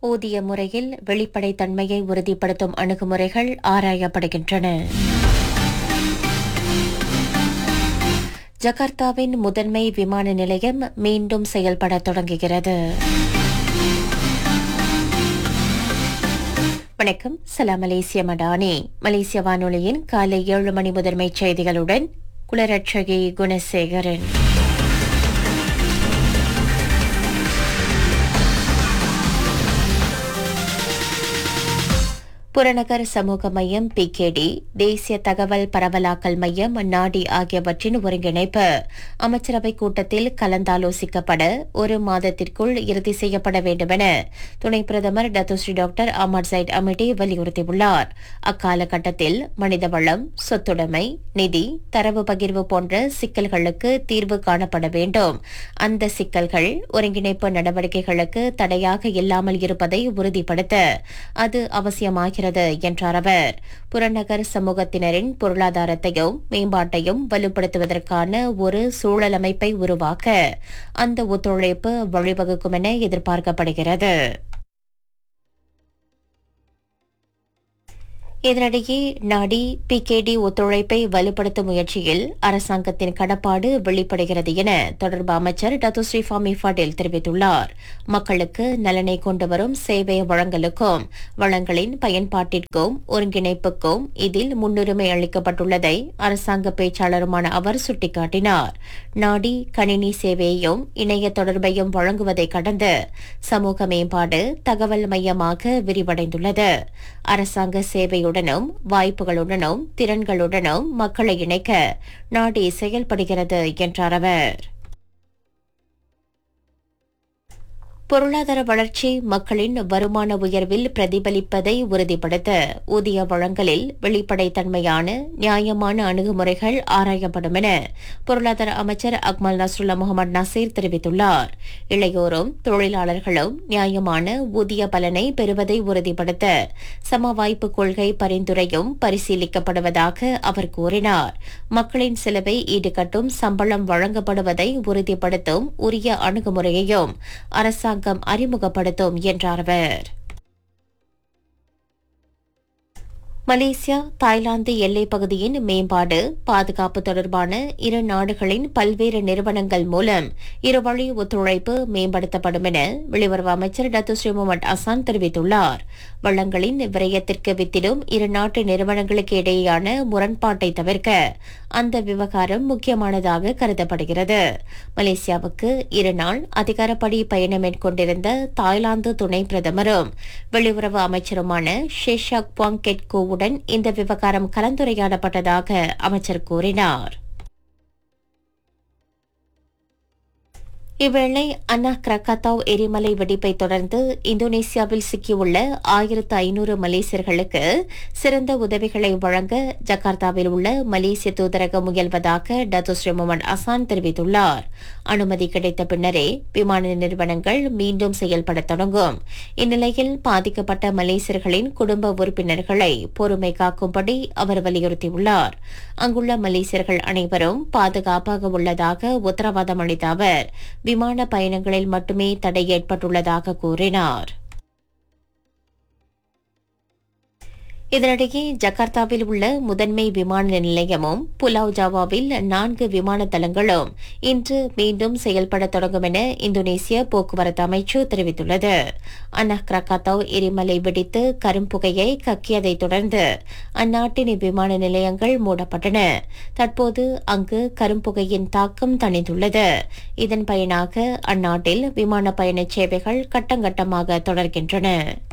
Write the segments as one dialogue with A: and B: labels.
A: ஊதிய முறையில் வெளிப்படைத்தன்மையை உறுதிப்படுத்தும் அணுகுமுறைகள் ஆராயப்படுகின்றன ஜகார்த்தாவின் முதன்மை விமான நிலையம் மீண்டும் செயல்பட தொடங்குகிறது வணக்கம் சலாம் மலேசிய மடானி மலேசிய வானொலியின் காலை ஏழு மணி முதன்மைச் செய்திகளுடன் குலரட்சகி குணசேகரன் புறநகர் சமூக மையம் பிகேடி தேசிய தகவல் பரவலாக்கல் மையம் நாடி ஆகியவற்றின் ஒருங்கிணைப்பு அமைச்சரவை கூட்டத்தில் கலந்தாலோசிக்கப்பட ஒரு மாதத்திற்குள் இறுதி செய்யப்பட வேண்டுமென துணை பிரதமர் டத்துஸ்ரீ டாக்டர் அமர் சைட் அமிட்டி வலியுறுத்தியுள்ளார் அக்காலகட்டத்தில் மனிதவளம் சொத்துடைமை நிதி தரவு பகிர்வு போன்ற சிக்கல்களுக்கு தீர்வு காணப்பட வேண்டும் அந்த சிக்கல்கள் ஒருங்கிணைப்பு நடவடிக்கைகளுக்கு தடையாக இல்லாமல் இருப்பதை உறுதிப்படுத்த அது அவசியமாகிறது என்றார் அவர் புறநகர் சமூகத்தினரின் பொருளாதாரத்தையும் மேம்பாட்டையும் வலுப்படுத்துவதற்கான ஒரு சூழலமைப்பை உருவாக்க அந்த ஒத்துழைப்பு வழிவகுக்கும் என எதிர்பார்க்கப்படுகிறது இதனிடையே நாடி பிகேடி ஒத்துழைப்பை வலுப்படுத்தும் முயற்சியில் அரசாங்கத்தின் கடப்பாடு வெளிப்படுகிறது என தொடர்பு அமைச்சர் டத்துஸ்ரீ ஃபாமி ஃபடேல் தெரிவித்துள்ளார் மக்களுக்கு நலனை கொண்டு வரும் சேவை வழங்கலுக்கும் வளங்களின் பயன்பாட்டிற்கும் ஒருங்கிணைப்புக்கும் இதில் முன்னுரிமை அளிக்கப்பட்டுள்ளதை அரசாங்க பேச்சாளருமான அவர் சுட்டிக்காட்டினார் நாடி கணினி சேவையையும் இணைய தொடர்பையும் வழங்குவதை கடந்து சமூக மேம்பாடு தகவல் மையமாக விரிவடைந்துள்ளது அரசாங்க சேவையுடனும் வாய்ப்புகளுடனும் திறன்களுடனும் மக்களை இணைக்க நாடு செயல்படுகிறது என்றார் அவர் பொருளாதார வளர்ச்சி மக்களின் வருமான உயர்வில் பிரதிபலிப்பதை உறுதிப்படுத்த ஊதிய வழங்கலில் வெளிப்படைத்தன்மையான நியாயமான அணுகுமுறைகள் ஆராயப்படும் என பொருளாதார அமைச்சர் அக்மல் நஸ்ருல்லா முகமது நசீர் தெரிவித்துள்ளார் இளையோரும் தொழிலாளர்களும் நியாயமான ஊதிய பலனை பெறுவதை உறுதிப்படுத்த சம வாய்ப்பு கொள்கை பரிந்துரையும் பரிசீலிக்கப்படுவதாக அவர் கூறினார் மக்களின் செலவை ஈடுகட்டும் சம்பளம் வழங்கப்படுவதை உறுதிப்படுத்தும் உரிய அணுகுமுறையையும் அரசாங்கம் அரசாங்கம் அறிமுகப்படுத்தும் என்றார் அவர் மலேசியா தாய்லாந்து எல்லைப் பகுதியின் மேம்பாடு பாதுகாப்பு தொடர்பான இரு நாடுகளின் பல்வேறு நிறுவனங்கள் மூலம் இருவழி ஒத்துழைப்பு மேம்படுத்தப்படும் என வெளியுறவு அமைச்சர் டத்துஸ்ரீ முகமது அசான் தெரிவித்துள்ளார் வளங்களின் விரயத்திற்கு வித்திடும் இரு நாட்டு நிறுவனங்களுக்கு இடையேயான முரண்பாட்டை தவிர்க்க அந்த விவகாரம் முக்கியமானதாக கருதப்படுகிறது மலேசியாவுக்கு இரு நாள் அதிகாரப்படி பயணம் மேற்கொண்டிருந்த தாய்லாந்து துணை பிரதமரும் வெளியுறவு அமைச்சருமான ஷேஷாக் பாங்கெட் கோவுடன் இந்த விவகாரம் கலந்துரையாடப்பட்டதாக அமைச்சர் கூறினார் இவ்வேளை அன்னா கிரகாத்தாவ் எரிமலை வெடிப்பை தொடர்ந்து இந்தோனேசியாவில் சிக்கியுள்ள ஆயிரத்து ஐநூறு மலேசியர்களுக்கு சிறந்த உதவிகளை வழங்க ஜகார்த்தாவில் உள்ள மலேசிய தூதரகம் முயல்வதாக டத்துஸ்ரீ முகமது அசான் தெரிவித்துள்ளார் அனுமதி கிடைத்த பின்னரே விமான நிறுவனங்கள் மீண்டும் செயல்பட தொடங்கும் இந்நிலையில் பாதிக்கப்பட்ட மலேசியர்களின் குடும்ப உறுப்பினர்களை பொறுமை காக்கும்படி அவர் வலியுறுத்தியுள்ளார் அங்குள்ள மலேசியர்கள் அனைவரும் பாதுகாப்பாக உள்ளதாக உத்தரவாதம் அளித்த அவர் விமான பயணங்களில் மட்டுமே தடை ஏற்பட்டுள்ளதாக கூறினார் இதனிடையே ஜகார்த்தாவில் உள்ள முதன்மை விமான நிலையமும் புலாவ் ஜாவாவில் நான்கு விமான தளங்களும் இன்று மீண்டும் செயல்பட தொடங்கும் என இந்தோனேசிய போக்குவரத்து அமைச்சு தெரிவித்துள்ளது அன்னா கிரகாத்தாவ் எரிமலை வெடித்து கரும்புகையை கக்கியதைத் தொடர்ந்து அந்நாட்டின் விமான நிலையங்கள் மூடப்பட்டன தற்போது அங்கு கரும்புகையின் தாக்கம் தணிந்துள்ளது இதன் பயனாக அந்நாட்டில் விமான பயண சேவைகள் கட்டங்கட்டமாக தொடர்கின்றன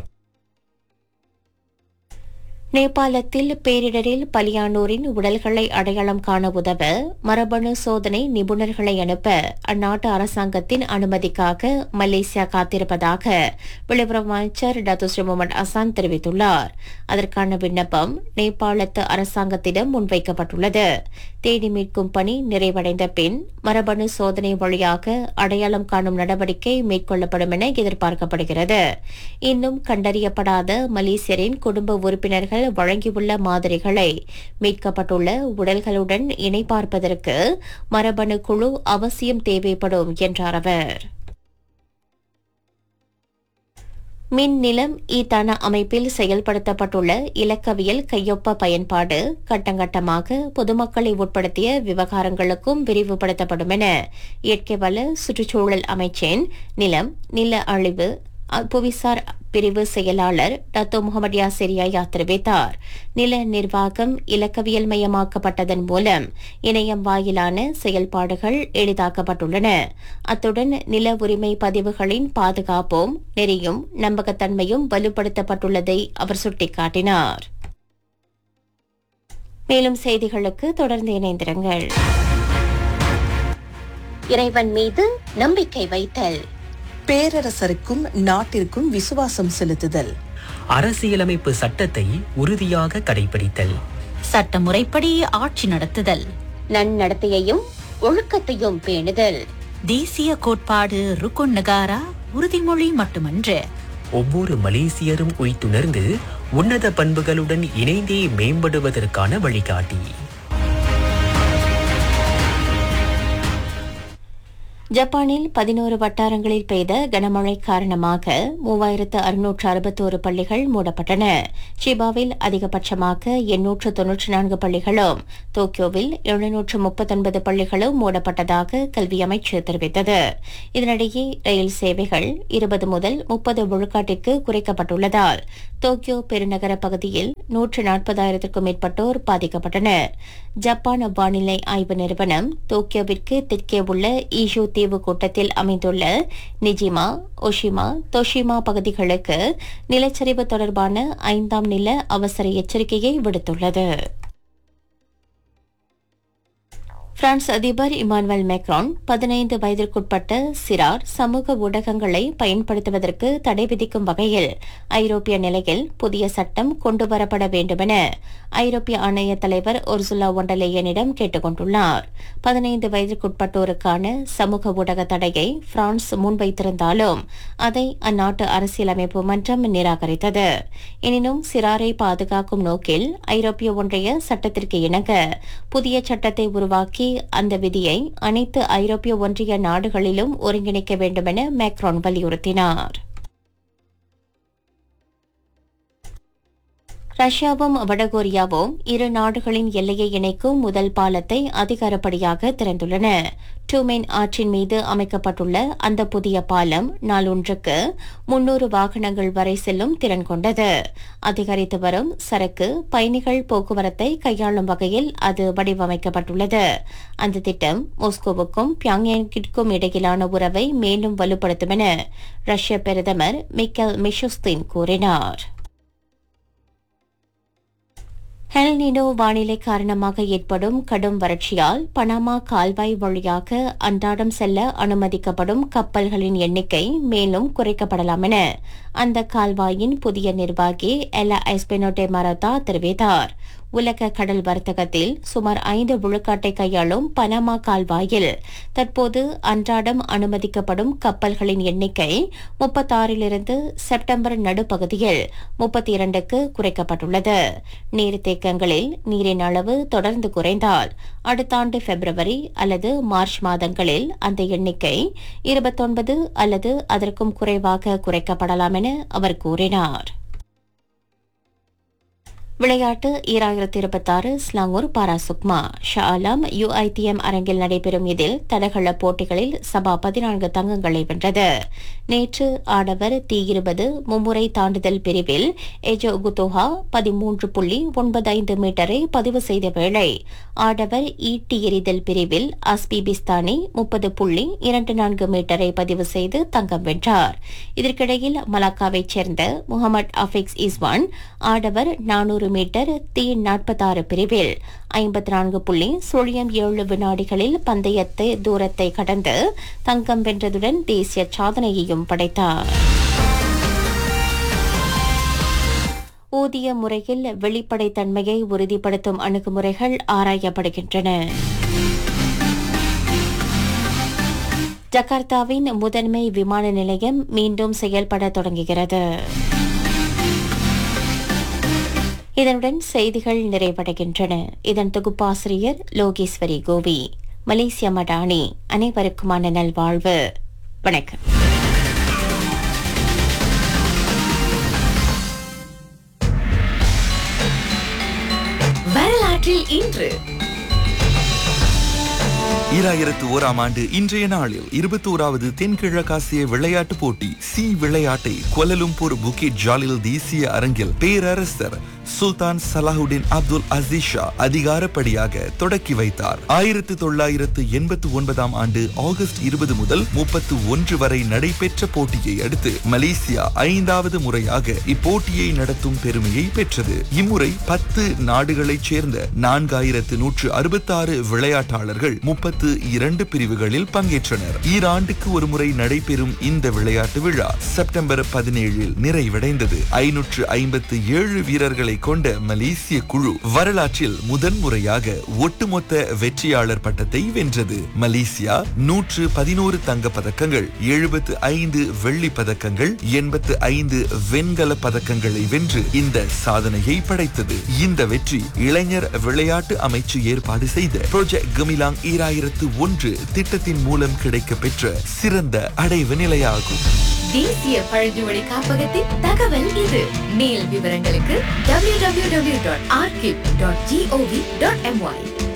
A: நேபாளத்தில் பேரிடரில் பலியானோரின் உடல்களை அடையாளம் காண உதவ மரபணு சோதனை நிபுணர்களை அனுப்ப அந்நாட்டு அரசாங்கத்தின் அனுமதிக்காக மலேசியா காத்திருப்பதாக வெளியுறவு அமைச்சர் டத்துஸ்ரீ முகமது அசான் தெரிவித்துள்ளார் அதற்கான விண்ணப்பம் நேபாளத்து அரசாங்கத்திடம் முன்வைக்கப்பட்டுள்ளது தேடி மீட்கும் பணி நிறைவடைந்த பின் மரபணு சோதனை வழியாக அடையாளம் காணும் நடவடிக்கை மேற்கொள்ளப்படும் என எதிர்பார்க்கப்படுகிறது இன்னும் கண்டறியப்படாத மலேசியரின் குடும்ப உறுப்பினர்கள் வழங்கியுள்ள மாதிரிகளை மீட்கப்பட்டுள்ள உடல்களுடன் இணைப்பார்ப்பதற்கு மரபணு குழு அவசியம் தேவைப்படும் என்றார் அவர் மின் நிலம் ஈத்தான அமைப்பில் செயல்படுத்தப்பட்டுள்ள இலக்கவியல் கையொப்ப பயன்பாடு கட்டங்கட்டமாக பொதுமக்களை உட்படுத்திய விவகாரங்களுக்கும் விரிவுபடுத்தப்படும் என இயற்கை வள சுற்றுச்சூழல் அமைச்சின் நிலம் நில அழிவு அ- புவிசார் பிரிவு செயலாளர் டத்தோ முகமது யாசிர் யாயா தெரிவித்தார் நில நிர்வாகம் இலக்கவியல் மயமாக்கப்பட்டதன் மூலம் இணையம் வாயிலான செயல்பாடுகள் எளிதாக்கப்பட்டுள்ளன அத்துடன் நில உரிமை பதிவுகளின் பாதுகாப்பும் நெறியும் நம்பகத்தன்மையும் வலுப்படுத்தப்பட்டுள்ளதை அவர் சுட்டிக்காட்டினார் மேலும் செய்திகளுக்கு தொடர்ந்து இணைந்திருங்கள் இறைவன் மீது நம்பிக்கை வைத்தல்
B: பேரரசருக்கும் நாட்டிற்கும் விசுவாசம் செலுத்துதல்
C: அரசியலமைப்பு சட்டத்தை உறுதியாக கடைபிடித்தல்
D: சட்டமுறைப்படி ஆட்சி நடத்துதல்
A: நன்னடத்தையையும் ஒழுக்கத்தையும் பேணுதல்
D: தேசிய கோட்பாடு ருக்குன் நகாரா உறுதிமொழி மட்டுமன்று
C: ஒவ்வொரு மலேசியரும் உய்த்துணர்ந்து உன்னத பண்புகளுடன் இணைந்தே மேம்படுவதற்கான வழிகாட்டி
A: ஜப்பானில் பதினோரு வட்டாரங்களில் பெய்த கனமழை காரணமாக மூவாயிரத்து அறுநூற்று அறுபத்தோரு பள்ளிகள் மூடப்பட்டன ஷிபாவில் அதிகபட்சமாக எண்ணூற்று தொன்னூற்றி நான்கு பள்ளிகளும் டோக்கியோவில் எழுநூற்று முப்பத்தொன்பது பள்ளிகளும் மூடப்பட்டதாக கல்வி அமைச்சு தெரிவித்தது இதனிடையே ரயில் சேவைகள் இருபது முதல் முப்பது விழுக்காட்டிற்கு குறைக்கப்பட்டுள்ளதால் டோக்கியோ பெருநகர பகுதியில் நூற்று நாற்பதாயிரத்திற்கும் மேற்பட்டோர் பாதிக்கப்பட்டனர் ஜப்பான் வானிலை ஆய்வு நிறுவனம் டோக்கியோவிற்கு தெற்கே உள்ள ஈஷோ தீவு கூட்டத்தில் அமைந்துள்ள நிஜிமா ஒஷிமா தொஷிமா பகுதிகளுக்கு நிலச்சரிவு தொடர்பான ஐந்தாம் நில அவசர எச்சரிக்கையை விடுத்துள்ளது பிரான்ஸ் அதிபர் இமானுவேல் மேக்ரான் பதினைந்து வயதிற்குட்பட்ட சிறார் சமூக ஊடகங்களை பயன்படுத்துவதற்கு தடை விதிக்கும் வகையில் ஐரோப்பிய நிலையில் புதிய சட்டம் கொண்டுவரப்பட வேண்டுமென ஐரோப்பிய ஆணைய தலைவர் ஒர்சுலா ஒண்டலேயனிடம் கேட்டுக் கொண்டுள்ளார் பதினைந்து வயதிற்குட்பட்டோருக்கான சமூக ஊடக தடையை பிரான்ஸ் முன்வைத்திருந்தாலும் அதை அந்நாட்டு அரசியலமைப்பு மன்றம் நிராகரித்தது எனினும் சிறாரை பாதுகாக்கும் நோக்கில் ஐரோப்பிய ஒன்றிய சட்டத்திற்கு இணங்க புதிய சட்டத்தை உருவாக்கி அந்த விதியை அனைத்து ஐரோப்பிய ஒன்றிய நாடுகளிலும் ஒருங்கிணைக்க வேண்டுமென மேக்ரான் வலியுறுத்தினார் ரஷ்யாவும் வடகொரியாவும் இரு நாடுகளின் எல்லையை இணைக்கும் முதல் பாலத்தை அதிகாரப்படியாக திறந்துள்ளன டூமென் ஆற்றின் மீது அமைக்கப்பட்டுள்ள அந்த புதிய பாலம் நாளொன்றுக்கு முன்னூறு வாகனங்கள் வரை செல்லும் திறன் கொண்டது அதிகரித்து வரும் சரக்கு பயணிகள் போக்குவரத்தை கையாளும் வகையில் அது வடிவமைக்கப்பட்டுள்ளது அந்த திட்டம் மாஸ்கோவுக்கும் பியாங்யாங்கிற்கும் இடையிலான உறவை மேலும் வலுப்படுத்தும் என ரஷ்ய பிரதமர் மிக்கல் மிஷுஸ்தின் கூறினார் ஹெல்னினோ வானிலை காரணமாக ஏற்படும் கடும் வறட்சியால் பனாமா கால்வாய் வழியாக அன்றாடம் செல்ல அனுமதிக்கப்படும் கப்பல்களின் எண்ணிக்கை மேலும் குறைக்கப்படலாம் என அந்த கால்வாயின் புதிய நிர்வாகி எலா ஐஸ்பெனோட்டே மரதா தெரிவித்தார் உலக கடல் வர்த்தகத்தில் சுமார் ஐந்து விழுக்காட்டை கையாளும் பனாமா கால்வாயில் தற்போது அன்றாடம் அனுமதிக்கப்படும் கப்பல்களின் எண்ணிக்கை முப்பத்தாறிலிருந்து செப்டம்பர் நடுப்பகுதியில் முப்பத்தி இரண்டுக்கு குறைக்கப்பட்டுள்ளது நீர்த்தேக்கங்களில் நீரின் அளவு தொடர்ந்து குறைந்தால் அடுத்த ஆண்டு பிப்ரவரி அல்லது மார்ச் மாதங்களில் அந்த எண்ணிக்கை இருபத்தொன்பது அல்லது அதற்கும் குறைவாக குறைக்கப்படலாம் என அவர் கூறினார் விளையாட்டு ஈராயிரத்தி இருபத்தாறு ஸ்லாங்கூர் பாராசுக்மா ஷா ஆலம் யுஐடிஎம் அரங்கில் நடைபெறும் இதில் தடகள போட்டிகளில் சபா பதினான்கு தங்கங்களை வென்றது நேற்று ஆடவர் டி இருபது மும்முறை தாண்டுதல் பிரிவில் எஜோ குத்தோஹா பதிமூன்று புள்ளி ஒன்பது ஐந்து மீட்டரை பதிவு செய்த வேளை ஆடவர் ஈட்டி எறிதல் பிரிவில் அஸ்பி பிஸ்தானி முப்பது புள்ளி இரண்டு நான்கு மீட்டரை பதிவு செய்து தங்கம் வென்றார் இதற்கிடையில் மலாக்காவைச் சேர்ந்த முகமது அஃபிக்ஸ் இஸ்வான் ஆடவர் நானூறு மீட்டர் தி நாற்பத்தாறு பிரிவில் ஐம்பத்தி நான்கு புள்ளி சுழியம் ஏழு வினாடிகளில் பந்தயத்தை தூரத்தை கடந்து தங்கம் வென்றதுடன் தேசிய சாதனையையும் படைத்தார் ஊதிய முறையில் வெளிப்படைத்தன்மையை உறுதிப்படுத்தும் அணுகுமுறைகள் ஆராயப்படுகின்றன ஜகார்த்தாவின் முதன்மை விமான நிலையம் மீண்டும் செயல்பட தொடங்குகிறது இதனுடன் செய்திகள் நிறைவடைகின்றன இதன் தொகுப்பாசிரியர் லோகேஸ்வரி கோவி மலேசிய மடானி அனைவருக்குமான நல்வாழ்வு வணக்கம்
E: வரலாற்றில் இன்று
F: ஈராயிரத்து ஓராம் ஆண்டு இன்றைய நாளில் இருபத்தோராவது தென்கிழக்காசிய விளையாட்டுப் போட்டி சி விளையாட்டை கோலலும்பூர் புக்கிட் ஜாலில் தேசிய அரங்கில் பேரரசர் சுல்தான் சலாஹுடின் அப்துல் அசீஸ் ஷா அதிகாரப்படியாக தொடக்கி வைத்தார் ஆயிரத்து தொள்ளாயிரத்து எண்பத்து ஒன்பதாம் ஆண்டு ஆகஸ்ட் இருபது முதல் முப்பத்து ஒன்று வரை நடைபெற்ற போட்டியை அடுத்து மலேசியா ஐந்தாவது முறையாக இப்போட்டியை நடத்தும் பெருமையை பெற்றது இம்முறை பத்து நாடுகளைச் சேர்ந்த நான்காயிரத்து நூற்று அறுபத்தாறு விளையாட்டாளர்கள் முப்பத்து இரண்டு பிரிவுகளில் பங்கேற்றனர் ஈராண்டுக்கு ஒருமுறை நடைபெறும் இந்த விளையாட்டு விழா செப்டம்பர் பதினேழில் நிறைவடைந்தது ஐநூற்று ஐம்பத்து ஏழு வீரர்களை கொண்ட மலேசிய குழு வரலாற்றில் முதன்முறையாக ஒட்டுமொத்த வெற்றியாளர் பட்டத்தை வென்றது மலேசியா நூற்று பதினோரு தங்க பதக்கங்கள் எழுபத்து ஐந்து வெள்ளி பதக்கங்கள் எண்பத்து ஐந்து வெண்கல பதக்கங்களை வென்று இந்த சாதனையை படைத்தது இந்த வெற்றி இளைஞர் விளையாட்டு அமைச்சு ஏற்பாடு செய்த ப்ரோஜெக்ட் கமிலாங் ஈராயிரத்து ஒன்று திட்டத்தின் மூலம் கிடைக்க பெற்ற சிறந்த அடைவு நிலையாகும்
E: தேசிய பழங்குடி காப்பகத்தின் தகவல் இது மேல் விவரங்களுக்கு www.archive.gov.my